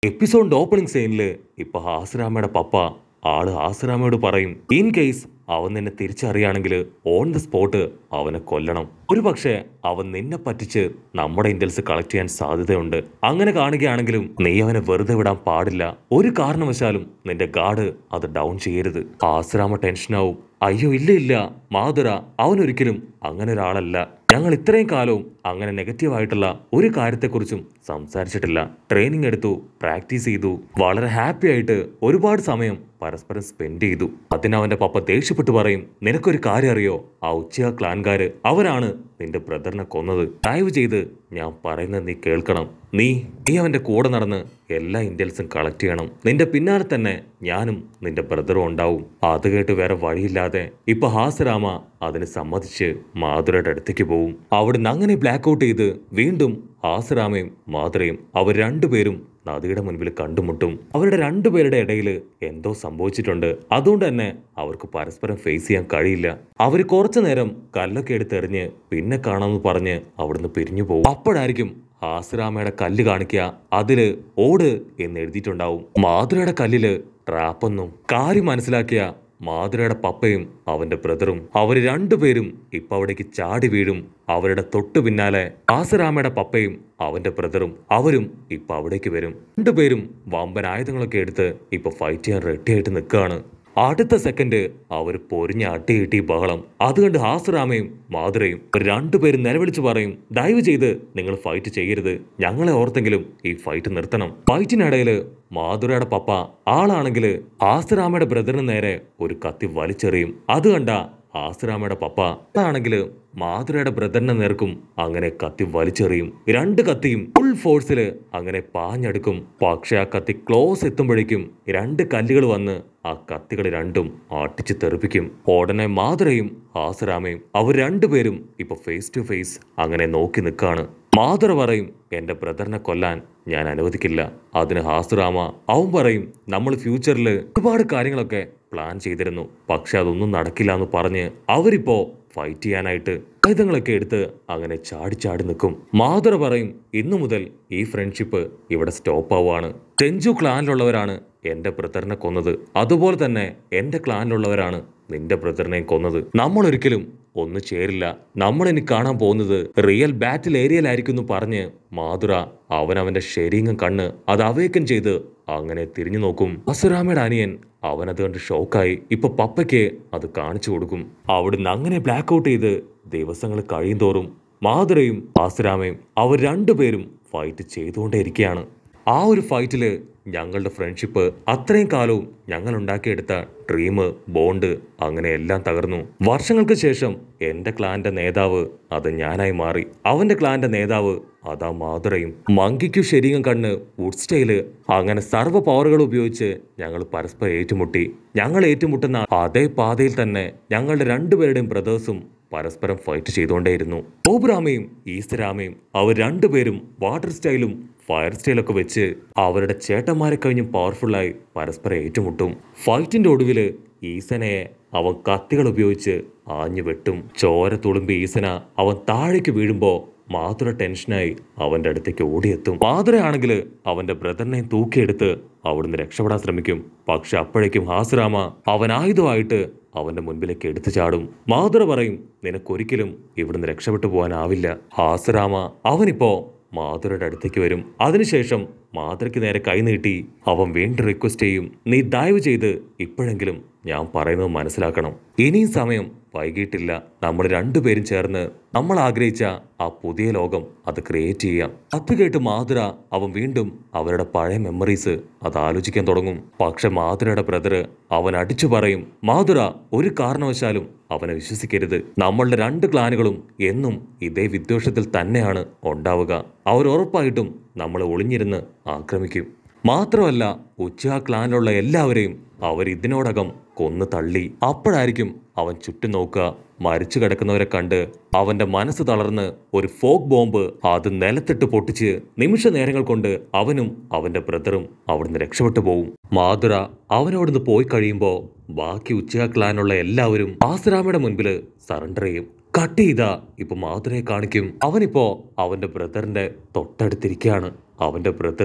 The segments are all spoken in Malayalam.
എപ്പിസോഡിന്റെ ഓപ്പണിംഗ് സീനില് ഇപ്പൊ ഹാസ്രാമയുടെ പപ്പ ആള് ഹാസ്രാമയോട് പറയും ഇൻ കേസ് അവൻ നിന്നെ തിരിച്ചറിയാണെങ്കിൽ ഓൺ ദ സ്പോട്ട് അവനെ കൊല്ലണം ഒരു പക്ഷേ അവൻ നിന്നെ പറ്റിച്ച് നമ്മുടെ ഇന്റൽസ് കളക്ട് ചെയ്യാൻ സാധ്യതയുണ്ട് അങ്ങനെ കാണുകയാണെങ്കിലും നീ അവനെ വെറുതെ വിടാൻ പാടില്ല ഒരു കാരണവശാലും നിന്റെ ഗാർഡ് അത് ഡൗൺ ചെയ്യരുത് ആശ്രാമ ടെൻഷനാവും അയ്യോ ഇല്ല ഇല്ല മാതുര അവനൊരിക്കലും അങ്ങനെ ഒരാളല്ല ഞങ്ങൾ ഇത്രയും കാലവും അങ്ങനെ നെഗറ്റീവായിട്ടുള്ള ഒരു കാര്യത്തെക്കുറിച്ചും സംസാരിച്ചിട്ടില്ല ട്രെയിനിങ് എടുത്തു പ്രാക്ടീസ് ചെയ്തു വളരെ ഹാപ്പി ആയിട്ട് ഒരുപാട് സമയം പരസ്പരം സ്പെൻഡ് ചെയ്തു അതിന് അവന്റെ പപ്പ ദേഷ്യപ്പെട്ട് പറയും നിനക്കൊരു കാര്യം അറിയോ ആ ഉച്ചയ ക്ലാൻകാര് അവരാണ് നിന്റെ ബ്രദറിനെ കൊന്നത് ദയവ് ചെയ്ത് ഞാൻ പറയുന്നത് നീ കേൾക്കണം നീ നീ അവന്റെ കൂടെ നടന്ന് എല്ലാ ഇന്ത്യൽസും കളക്ട് ചെയ്യണം നിന്റെ പിന്നാലെ തന്നെ ഞാനും നിന്റെ ബ്രദറും ഉണ്ടാവും അത് കേട്ട് വേറെ വഴിയില്ലാതെ ഇപ്പൊ ഹാസരാമ അതിന് സമ്മതിച്ച് മാധുരയുടെ അടുത്തേക്ക് പോവും അവിടുന്ന് അങ്ങനെ ബ്ലാക്ക് ഔട്ട് ചെയ്ത് വീണ്ടും ഹാസരാമയും മാധുരയും അവർ രണ്ടുപേരും നദിയുടെ മുൻപിൽ കണ്ടുമുട്ടും അവരുടെ രണ്ടുപേരുടെ ഇടയിൽ എന്തോ സംഭവിച്ചിട്ടുണ്ട് അതുകൊണ്ട് തന്നെ അവർക്ക് പരസ്പരം ഫേസ് ചെയ്യാൻ കഴിയില്ല അവർ കുറച്ചു നേരം കല്ലൊക്കെ എടുത്തെറിഞ്ഞ് പിന്നെ കാണാമെന്ന് പറഞ്ഞ് അവിടുന്ന് പിരിഞ്ഞു പോകും അപ്പോഴായിരിക്കും ഹാസ്രാമയുടെ കല്ല് കാണിക്കുക അതില് ഓട് എന്ന് എഴുതിയിട്ടുണ്ടാവും മാധുരയുടെ കല്ലില് ട്രാപ്പെന്നും കാര്യം മനസ്സിലാക്കിയ മാധുരയുടെ പപ്പയും അവന്റെ ബ്രദറും അവര് രണ്ടുപേരും ഇപ്പൊ അവിടേക്ക് ചാടി വീഴും അവരുടെ തൊട്ടു പിന്നാലെ ആസരാമയുടെ പപ്പയും അവന്റെ ബ്രദറും അവരും ഇപ്പൊ അവിടേക്ക് വരും രണ്ടുപേരും വമ്പൻ ആയുധങ്ങളൊക്കെ എടുത്ത് ഇപ്പൊ ഫൈറ്റ് ചെയ്യാൻ റെഡി ആയിട്ട് നിൽക്കുകയാണ് അടുത്ത സെക്കൻഡ് അവർ പൊരിഞ്ഞ അട്ടി കിട്ടി ബഹളം അത് കണ്ട് ഹാസറാമയും മാധുരയും രണ്ടുപേരും നിലവിളിച്ച് പറയും ദയവ് ചെയ്ത് നിങ്ങൾ ഫൈറ്റ് ചെയ്യരുത് ഞങ്ങളെ ഓർത്തെങ്കിലും ഈ ഫൈറ്റ് നിർത്തണം ഫൈറ്റിനിടയില് മാധുരയുടെ പപ്പ ആളാണെങ്കിൽ ഹാസറാമയുടെ ബ്രദറിന് നേരെ ഒരു കത്തി വലിച്ചെറിയും അത് കണ്ട ഹാസറാമയുടെ പപ്പ ആണെങ്കിൽ മാധുരയുടെ ബ്രദറിനെ നേർക്കും അങ്ങനെ കത്തി വലിച്ചെറിയും രണ്ട് കത്തിയും ഫുൾ ഫോഴ്സില് അങ്ങനെ പാഞ്ഞെടുക്കും പക്ഷെ ആ കത്തി ക്ലോസ് എത്തുമ്പോഴേക്കും രണ്ട് കല്ലുകൾ വന്ന് ആ കത്തികൾ രണ്ടും ആട്ടിച്ച് തെറിപ്പിക്കും ഉടനെ മാധുരയും ഹാസരാമയും അവർ രണ്ടുപേരും ഇപ്പൊ ഫേസ് ടു ഫേസ് അങ്ങനെ നോക്കി നിൽക്കാണ് മാധുര പറയും എന്റെ ബ്രദറിനെ കൊല്ലാൻ ഞാൻ അനുവദിക്കില്ല അതിന് ഹാസുറാമ അവൻ പറയും നമ്മൾ ഫ്യൂച്ചറിൽ ഒരുപാട് കാര്യങ്ങളൊക്കെ പ്ലാൻ ചെയ്തിരുന്നു പക്ഷെ അതൊന്നും നടക്കില്ല എന്ന് പറഞ്ഞ് അവരിപ്പോ ഫൈറ്റ് ചെയ്യാനായിട്ട് ആയുധങ്ങളൊക്കെ എടുത്ത് അങ്ങനെ ചാടി ചാടി നിൽക്കും മാധുര പറയും ഇന്നു മുതൽ ഈ ഫ്രണ്ട്ഷിപ്പ് ഇവിടെ സ്റ്റോപ്പ് ആവുകയാണ് ടെഞ്ചു ക്ലാനിലുള്ളവരാണ് എന്റെ ബ്രദറിനെ കൊന്നത് അതുപോലെ തന്നെ എന്റെ ക്ലാനിലുള്ളവരാണ് നിന്റെ ബ്രദറിനെയും കൊന്നത് നമ്മൾ ഒരിക്കലും ഒന്ന് ചേരില്ല നമ്മൾ ഇനി കാണാൻ പോകുന്നത് റിയൽ ബാറ്റിൽ ഏരിയയിലായിരിക്കും എന്ന് പറഞ്ഞ് മാധുര അവൻ അവന്റെ ശരീരം കണ്ണ് അത് അവേക്കൻ ചെയ്ത് അങ്ങനെ തിരിഞ്ഞു നോക്കും അസുരാമയുടെ അനിയൻ അവനത് കണ്ട് ഷോക്കായി ഇപ്പൊ പപ്പയ്ക്ക് അത് കാണിച്ചു കൊടുക്കും അവിടുന്ന് അങ്ങനെ ബ്ലാക്ക് ഔട്ട് ചെയ്ത് ദിവസങ്ങൾ കഴിയും തോറും മാധുരയും ആസുരാമയും അവർ രണ്ടുപേരും ഫൈറ്റ് ചെയ്തുകൊണ്ടേയിരിക്കുകയാണ് ആ ഒരു ഫൈറ്റില് ഞങ്ങളുടെ ഫ്രണ്ട്ഷിപ്പ് അത്രയും കാലവും ഞങ്ങൾ ഉണ്ടാക്കിയെടുത്ത ഡ്രീം ബോണ്ട് അങ്ങനെ എല്ലാം തകർന്നു വർഷങ്ങൾക്ക് ശേഷം എന്റെ ക്ലാന്റെ നേതാവ് അത് ഞാനായി മാറി അവന്റെ ക്ലാന്റെ നേതാവ് അതാ മാതുരയും മങ്കിക്കു ശരീരം കണ്ണ് വുഡ് സ്റ്റൈല് അങ്ങനെ സർവ്വ പവറുകൾ ഉപയോഗിച്ച് ഞങ്ങൾ പരസ്പരം ഏറ്റുമുട്ടി ഞങ്ങൾ ഏറ്റുമുട്ടുന്ന അതേ പാതയിൽ തന്നെ ഞങ്ങളുടെ രണ്ടുപേരുടെയും ബ്രദേഴ്സും പരസ്പരം ഫൈറ്റ് ചെയ്തുകൊണ്ടേയിരുന്നു ഓബ്രാമയും ഈസ്റ്റരാമയും അവർ രണ്ടുപേരും വാട്ടർ സ്റ്റൈലും ഫയർ സ്റ്റൈലൊക്കെ വെച്ച് അവരുടെ ചേട്ടന്മാരെ കഴിഞ്ഞും പവർഫുള്ളായി പരസ്പരം ഏറ്റുമുട്ടും ഫൈറ്റിന്റെ ഒടുവില് ഈസനയെ അവൻ കത്തികൾ ഉപയോഗിച്ച് ആഞ്ഞു വെട്ടും ചോര തുളുമ്പി ഈസന അവൻ താഴേക്ക് വീഴുമ്പോ മാതുര ടെൻഷനായി അവന്റെ അടുത്തേക്ക് ഓടിയെത്തും മാതുരയാണെങ്കിൽ അവന്റെ ബ്രദറിനെ തൂക്കിയെടുത്ത് അവിടുന്ന് രക്ഷപ്പെടാൻ ശ്രമിക്കും പക്ഷെ അപ്പോഴേക്കും ഹാസുരാമ അവൻ ആയുധമായിട്ട് അവന്റെ മുൻപിലേക്ക് എടുത്തു ചാടും മാതുര പറയും നിനക്കൊരിക്കലും ഇവിടുന്ന് രക്ഷപ്പെട്ടു പോകാനാവില്ല ഹാസുരാമ അവനിപ്പോ മാധുരയുടെ അടുത്തേക്ക് വരും അതിനുശേഷം മാധുരയ്ക്ക് നേരെ കൈനീട്ടി അവൻ വീണ്ടും റിക്വസ്റ്റ് ചെയ്യും നീ ദയവ് ചെയ്ത് ഇപ്പോഴെങ്കിലും ഞാൻ പറയുന്നത് മനസ്സിലാക്കണം ഇനിയും സമയം വൈകിട്ടില്ല നമ്മൾ രണ്ടുപേരും ചേർന്ന് നമ്മൾ ആഗ്രഹിച്ച ആ പുതിയ ലോകം അത് ക്രിയേറ്റ് ചെയ്യാം അത് കേട്ട് മാധുര അവൻ വീണ്ടും അവരുടെ പഴയ മെമ്മറീസ് അത് ആലോചിക്കാൻ തുടങ്ങും പക്ഷെ മാധുരയുടെ ബ്രദർ അവൻ അടിച്ചു പറയും മാധുര ഒരു കാരണവശാലും അവനെ വിശ്വസിക്കരുത് നമ്മളുടെ രണ്ട് ക്ലാനുകളും എന്നും ഇതേ വിദ്വേഷത്തിൽ തന്നെയാണ് ഉണ്ടാവുക അവർ ഉറപ്പായിട്ടും നമ്മളെ ഒളിഞ്ഞിരുന്ന് ആക്രമിക്കും മാത്രമല്ല ഉച്ച ക്ലാനിലുള്ള എല്ലാവരെയും അവർ ഇതിനോടകം കൊന്നു തള്ളി അപ്പോഴായിരിക്കും അവൻ ചുറ്റും നോക്കുക മരിച്ചു കിടക്കുന്നവരെ കണ്ട് അവന്റെ മനസ്സ് തളർന്ന് ഒരു ഫോക്ക് ബോംബ് അത് നിലത്തിട്ട് പൊട്ടിച്ച് നിമിഷ നേരങ്ങൾ കൊണ്ട് അവനും അവന്റെ ബ്രദറും അവിടുന്ന് രക്ഷപ്പെട്ടു പോവും മാതുര അവനവിടുന്ന് പോയി കഴിയുമ്പോ ബാക്കി ഉച്ച ക്ലാനുള്ള എല്ലാവരും ആസരാമയുടെ മുൻപില് സറണ്ടർ ചെയ്യും കട്ട് ചെയ്താ ഇപ്പൊ മാതുരയെ കാണിക്കും അവനിപ്പോ അവന്റെ ബ്രദറിന്റെ തൊട്ടടുത്തിരിക്കുകയാണ് അവന്റെ ബ്രദർ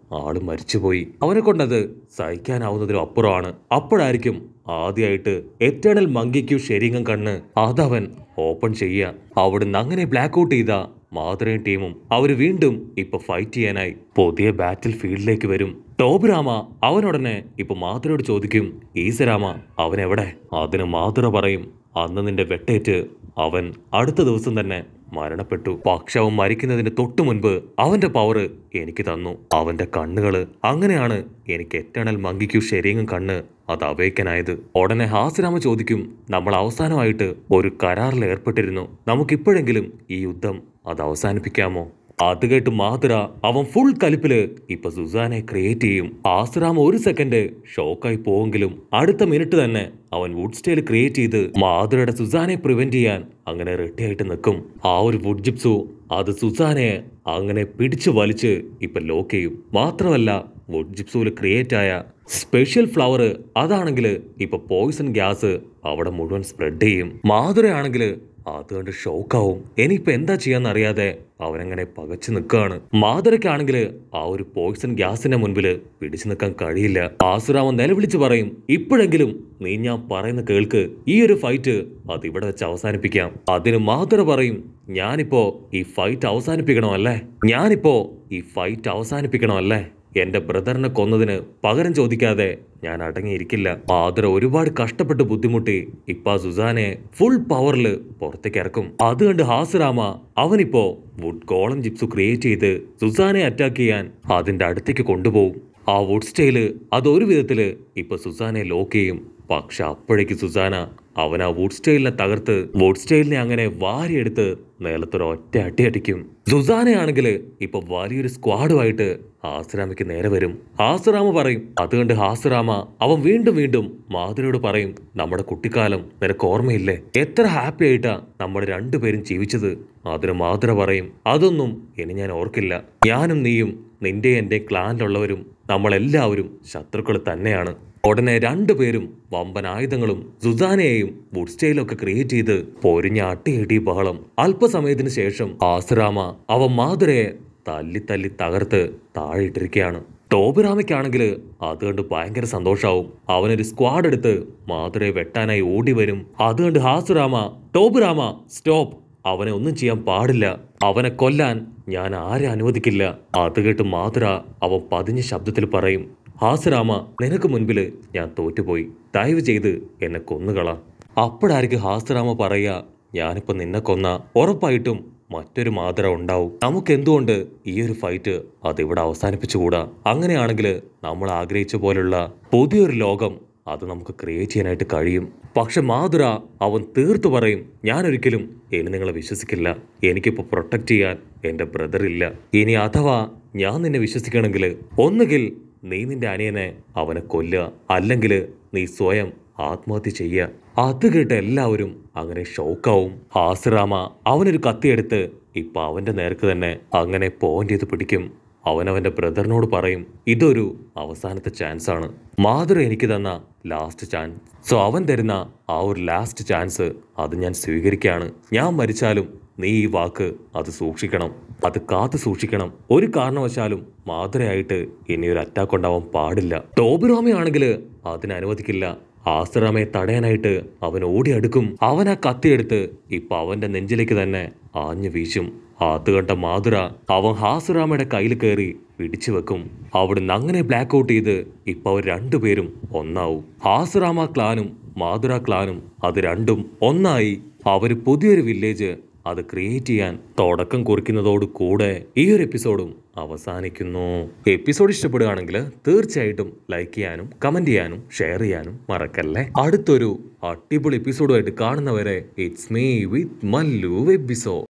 ആള് മരിച്ചുപോയി അവനെ കൊണ്ടത് സഹിക്കാനാവുന്നതിലും അപ്പുറമാണ് അപ്പോഴായിരിക്കും ആദ്യമായിട്ട് എറ്റേണൽ മങ്കിക്കു ശരീരം കണ്ണ് അതവൻ ഓപ്പൺ ചെയ്യുക അവിടുന്ന് അങ്ങനെ ബ്ലാക്ക് ഔട്ട് ചെയ്ത മാതൃയും ടീമും അവര് വീണ്ടും ഇപ്പൊ ഫൈറ്റ് ചെയ്യാനായി പുതിയ ബാറ്റിൽ ഫീൽഡിലേക്ക് വരും ടോബുരാമ അവനുടനെ ഇപ്പൊ മാതൃയോട് ചോദിക്കും ഈസരാമ അവൻ എവിടെ അതിന് മാതൃ പറയും അന്ന് നിന്റെ വെട്ടേറ്റ് അവൻ അടുത്ത ദിവസം തന്നെ മരണപ്പെട്ടു പക്ഷെ അവൻ മരിക്കുന്നതിന് തൊട്ടു മുൻപ് അവന്റെ പവർ എനിക്ക് തന്നു അവന്റെ കണ്ണുകള് അങ്ങനെയാണ് എനിക്ക് എറ്റണൽ മങ്കിക്കു ശരീരം കണ്ണ് അത് അവേക്കനായത് ഉടനെ ഹാസിരാമ ചോദിക്കും നമ്മൾ അവസാനമായിട്ട് ഒരു കരാറിൽ ഏർപ്പെട്ടിരുന്നു നമുക്കിപ്പോഴെങ്കിലും ഈ യുദ്ധം അത് അവസാനിപ്പിക്കാമോ അത് കേട്ട് മാതുര അവൻ ഫുൾ കലിപ്പില് ഇപ്പൊ സുസാനെ ക്രിയേറ്റ് ചെയ്യും ആസുറാമ ഒരു സെക്കൻഡ് ഷോക്കായി പോവെങ്കിലും അടുത്ത മിനിറ്റ് തന്നെ അവൻ വുഡ് സ്റ്റൈൽ ക്രിയേറ്റ് ചെയ്ത് മാതുരയുടെ സുസാനെ പ്രിവെന്റ് ചെയ്യാൻ അങ്ങനെ റെഡി ആയിട്ട് നിൽക്കും ആ ഒരു വുഡ് ജിപ്സു അത് സുസാനെ അങ്ങനെ പിടിച്ചു വലിച്ച് ഇപ്പൊ ലോക്ക് ചെയ്യും മാത്രമല്ല വുഡ് ജിപ്സുവിൽ ക്രിയേറ്റ് ആയ സ്പെഷ്യൽ ഫ്ലവർ അതാണെങ്കിൽ ഇപ്പൊ പോയിസൺ ഗ്യാസ് അവിടെ മുഴുവൻ സ്പ്രെഡ് ചെയ്യും മാധുരയാണെങ്കിൽ അതുകൊണ്ട് ഷോക്കാവും ഇനിയിപ്പോ എന്താ ചെയ്യാന്നറിയാതെ അവനങ്ങനെ പകച്ചു നിൽക്കുകയാണ് മാധുരയ്ക്കാണെങ്കിൽ ആ ഒരു പോയിസൺ ഗ്യാസിന്റെ മുൻപിൽ പിടിച്ചു നിൽക്കാൻ കഴിയില്ല ആസുരാമൻ നിലവിളിച്ച് പറയും ഇപ്പോഴെങ്കിലും നീ ഞാൻ പറയുന്ന കേൾക്ക് ഈ ഒരു ഫൈറ്റ് അത് ഇവിടെ വെച്ച് അവസാനിപ്പിക്കാം അതിന് മാധുര പറയും ഞാനിപ്പോ ഈ ഫൈറ്റ് അവസാനിപ്പിക്കണോ അല്ലേ ഞാനിപ്പോ ഈ ഫൈറ്റ് അവസാനിപ്പിക്കണോ അല്ലേ എന്റെ ബ്രദറിനെ കൊന്നതിന് പകരം ചോദിക്കാതെ ഞാൻ അടങ്ങിയിരിക്കില്ല മാതൃ ഒരുപാട് കഷ്ടപ്പെട്ട് ബുദ്ധിമുട്ടി ഇപ്പ സുസാനെ ഫുൾ പവറിൽ പുറത്തേക്ക് ഇറക്കും അത് കണ്ട് ഹാസുരാമ അവനിപ്പോ വുഡ് കോളം ജിപ്സു ക്രിയേറ്റ് ചെയ്ത് സുസാനെ അറ്റാക്ക് ചെയ്യാൻ അതിന്റെ അടുത്തേക്ക് കൊണ്ടുപോകും ആ വുഡ് സ്റ്റൈല് അത് ഒരു വിധത്തില് ഇപ്പൊ സുസാനെ ലോക്ക് ചെയ്യും പക്ഷെ അപ്പോഴേക്ക് സുസാന അവൻ ആ വുഡ് സ്റ്റൈലിനെ തകർത്ത് വുഡ് സ്റ്റൈലിനെ അങ്ങനെ വാരിയെടുത്ത് നിലത്തൊരു ഒറ്റ അടി അടിക്കും സുസാനയാണെങ്കിൽ ഇപ്പൊ വലിയൊരു സ്ക്വാഡുമായിട്ട് ഹാസുരാമയ്ക്ക് നേരെ വരും ഹാസുറാമ പറയും അതുകൊണ്ട് ഹാസുറാമ അവൻ വീണ്ടും വീണ്ടും മാധുരയോട് പറയും നമ്മുടെ കുട്ടിക്കാലം നിനക്ക് ഓർമ്മയില്ലേ എത്ര ഹാപ്പി ആയിട്ടാ നമ്മൾ രണ്ടുപേരും ജീവിച്ചത് അതിന് മാധുര പറയും അതൊന്നും ഇനി ഞാൻ ഓർക്കില്ല ഞാനും നീയും നിന്റെ എന്റെ ക്ലാനിലുള്ളവരും നമ്മളെല്ലാവരും ശത്രുക്കൾ തന്നെയാണ് ഉടനെ രണ്ടുപേരും വമ്പൻ ആയുധങ്ങളും സുസാനയെയും വുഡ് സ്റ്റൈലൊക്കെ ക്രിയേറ്റ് ചെയ്ത് പൊരിഞ്ഞ അട്ടിയടി ബഹളം അല്പസമയത്തിന് ശേഷം ആസുരാമ അവൻ മാധുരയെ തല്ലി തല്ലി തകർത്ത് താഴെ ഇട്ടിരിക്കുകയാണ് ടോബിറാമയ്ക്കാണെങ്കിൽ അത് കണ്ട് ഭയങ്കര സന്തോഷാവും അവനൊരു സ്ക്വാഡ് എടുത്ത് മാധുരയെ വെട്ടാനായി ഓടി വരും അത് കണ്ട് ഹാസുരാമ ടോബിറാമ സ്റ്റോപ്പ് അവനെ ഒന്നും ചെയ്യാൻ പാടില്ല അവനെ കൊല്ലാൻ ഞാൻ ആരെ അനുവദിക്കില്ല അത് കേട്ട് മാധുര അവൻ പതിഞ്ഞ ശബ്ദത്തിൽ പറയും ഹാസരാമ നിനക്ക് മുൻപിൽ ഞാൻ തോറ്റുപോയി ദയവ് ചെയ്ത് എന്നെ കൊന്നുകളാ അപ്പോഴായിരിക്കും ഹാസരാമ പറയുക ഞാനിപ്പോ നിന്നെ കൊന്ന ഉറപ്പായിട്ടും മറ്റൊരു മാതൃ ഉണ്ടാവും നമുക്ക് എന്തുകൊണ്ട് ഈ ഒരു ഫൈറ്റ് അതിവിടെ അവസാനിപ്പിച്ചുകൂടാ അങ്ങനെയാണെങ്കിൽ നമ്മൾ ആഗ്രഹിച്ച പോലുള്ള പുതിയൊരു ലോകം അത് നമുക്ക് ക്രിയേറ്റ് ചെയ്യാനായിട്ട് കഴിയും പക്ഷെ മാധുര അവൻ തീർത്തു പറയും ഞാൻ ഒരിക്കലും ഇനി നിങ്ങളെ വിശ്വസിക്കില്ല എനിക്കിപ്പോൾ പ്രൊട്ടക്റ്റ് ചെയ്യാൻ എൻ്റെ ബ്രദർ ഇല്ല ഇനി അഥവാ ഞാൻ നിന്നെ വിശ്വസിക്കണമെങ്കിൽ ഒന്നുകിൽ നീ നിന്റെ അനിയനെ അവനെ കൊല്ലുക അല്ലെങ്കിൽ നീ സ്വയം ആത്മഹത്യ ചെയ്യുക അത് കേട്ട് എല്ലാവരും അങ്ങനെ ഷോക്കാവും ഹാസിറാമ അവനൊരു കത്തിയെടുത്ത് ഇപ്പൊ അവന്റെ നേർക്ക് തന്നെ അങ്ങനെ പോയിന്റ് ചെയ്ത് പിടിക്കും അവനവന്റെ ബ്രദറിനോട് പറയും ഇതൊരു അവസാനത്തെ ചാൻസ് ആണ് മാതൃ എനിക്ക് തന്ന ലാസ്റ്റ് ചാൻസ് സോ അവൻ തരുന്ന ആ ഒരു ലാസ്റ്റ് ചാൻസ് അത് ഞാൻ സ്വീകരിക്കുകയാണ് ഞാൻ മരിച്ചാലും നീ ഈ വാക്ക് അത് സൂക്ഷിക്കണം അത് കാത്തു സൂക്ഷിക്കണം ഒരു കാരണവശാലും മാതൃയായിട്ട് ഇനി ഒരു അറ്റാക്ക് ഉണ്ടാവാൻ പാടില്ല ടോബിറോമയാണെങ്കിൽ അതിന് അനുവദിക്കില്ല ആശ്രമയെ തടയാനായിട്ട് അവൻ ഓടി അടുക്കും അവൻ ആ കത്തിയെടുത്ത് ഇപ്പൊ അവന്റെ നെഞ്ചിലേക്ക് തന്നെ ആഞ്ഞു വീശും അത് കണ്ട മാതുര അവൻ ഹാസുറാമയുടെ കയ്യിൽ കയറി പിടിച്ചു വെക്കും അവിടുന്ന് അങ്ങനെ ബ്ലാക്ക് ഔട്ട് ചെയ്ത് ഇപ്പൊ അവർ രണ്ടുപേരും ഒന്നാവും ഹാസുറാമ ക്ലാനും മാതുര ക്ലാനും അത് രണ്ടും ഒന്നായി അവര് പുതിയൊരു വില്ലേജ് അത് ക്രിയേറ്റ് ചെയ്യാൻ തുടക്കം കുറിക്കുന്നതോട് കൂടെ ഈ ഒരു എപ്പിസോഡും അവസാനിക്കുന്നു എപ്പിസോഡ് ഇഷ്ടപ്പെടുകയാണെങ്കിൽ തീർച്ചയായിട്ടും ലൈക്ക് ചെയ്യാനും കമന്റ് ചെയ്യാനും ഷെയർ ചെയ്യാനും മറക്കല്ലേ അടുത്തൊരു അടിപൊളി എപ്പിസോഡുമായിട്ട് കാണുന്നവരെ it's me with Mallu episode